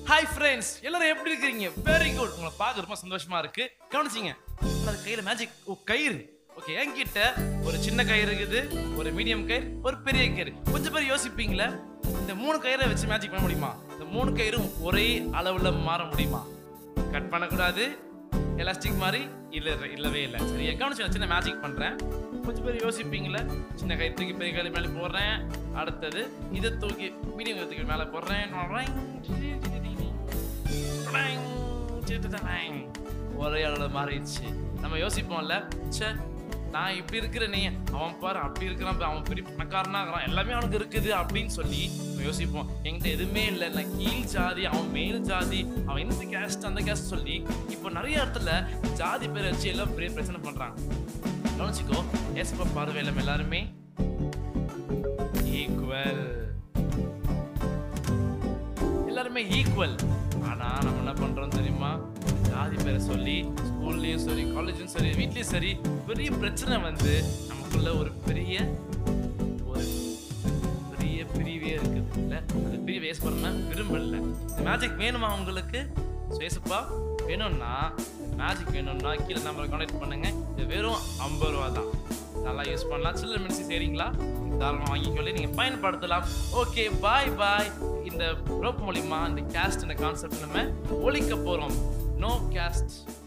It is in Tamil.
ஹாய் ஃப்ரெண்ட்ஸ் எல்லாரும் எப்படி இருக்கீங்க வெரி குட் உங்களை பார்க்க ரொம்ப சந்தோஷமா இருக்கு கவனிச்சிங்க அது கையில மேஜிக் ஓ கயிறு ஓகே என்கிட்ட ஒரு சின்ன கயிறு இருக்குது ஒரு மீடியம் கயிறு ஒரு பெரிய கயிறு கொஞ்சம் பேர் யோசிப்பீங்களே இந்த மூணு கயிறை வச்சு மேஜிக் பண்ண முடியுமா இந்த மூணு கயிறும் ஒரே அளவுல மாற முடியுமா கட் பண்ணக்கூடாது எலாஸ்டிக் மாதிரி இல்ல இல்லவே இல்லை சரியா கவனிச்சு நான் சின்ன மேஜிக் பண்றேன் கொஞ்சம் பேர் யோசிப்பீங்களே சின்ன கை தூக்கி பெரிய கை மேலே போடுறேன் அடுத்தது இதை தூக்கி மீடியம் தூக்கி மேலே போடுறேன் ஒரே அளவில் மாறிடுச்சு நம்ம யோசிப்போம்ல ச்சே நான் இப்படி இருக்கிற நீ அவன் பாரு அப்படி இருக்கிறான் பாரு, அவன் பெரிய பணக்காரனா இருக்கிறான் எல்லாமே அவனுக்கு இருக்குது அப்படின்னு சொல்லி நம்ம யோசிப்போம் என்கிட்ட எதுவுமே இல்லை நான் கீழ் ஜாதி அவன் மேல் ஜாதி அவன் இந்த கேஸ்ட் அந்த கேஸ்ட் சொல்லி இப்போ நிறைய இடத்துல ஜாதி பேரை வச்சு எல்லாம் பெரிய பிரச்சனை பண்றாங்க கவனிச்சுக்கோ ஏசப்பா பார்வையில நம்ம எல்லாருமே ஈக்குவல் எல்லாருமே ஈக்குவல் ஆனா நம்ம என்ன பண்றோம் தெரியுமா ஜாதி பேரை சொல்லி ஸ்கூல்லயும் சரி காலேஜும் சரி வீட்லயும் சரி பெரிய பிரச்சனை வந்து நமக்குள்ள ஒரு பெரிய ஒரு பெரிய பிரிவே இருக்குது இல்ல அந்த பிரிவை வேஸ்ட் பண்ண விரும்பல இந்த மேஜிக் வேணுமா உங்களுக்கு சுயசப்பா வேணும்னா மேஜிக் வேணும்னா கீழே நம்பரை கான்டாக்ட் பண்ணுங்க இது வெறும் ஐம்பது ரூபா தான் நல்லா யூஸ் பண்ணலாம் சில்லர் மெடிசி சரிங்களா தாராளமாக வாங்கிக்கொள்ளி நீங்கள் பயன்படுத்தலாம் ஓகே பாய் பாய் இந்த ரோப் மூலிமா இந்த கேஸ்ட் இந்த கான்செப்ட் நம்ம ஒழிக்க போகிறோம் நோ கேஸ்ட்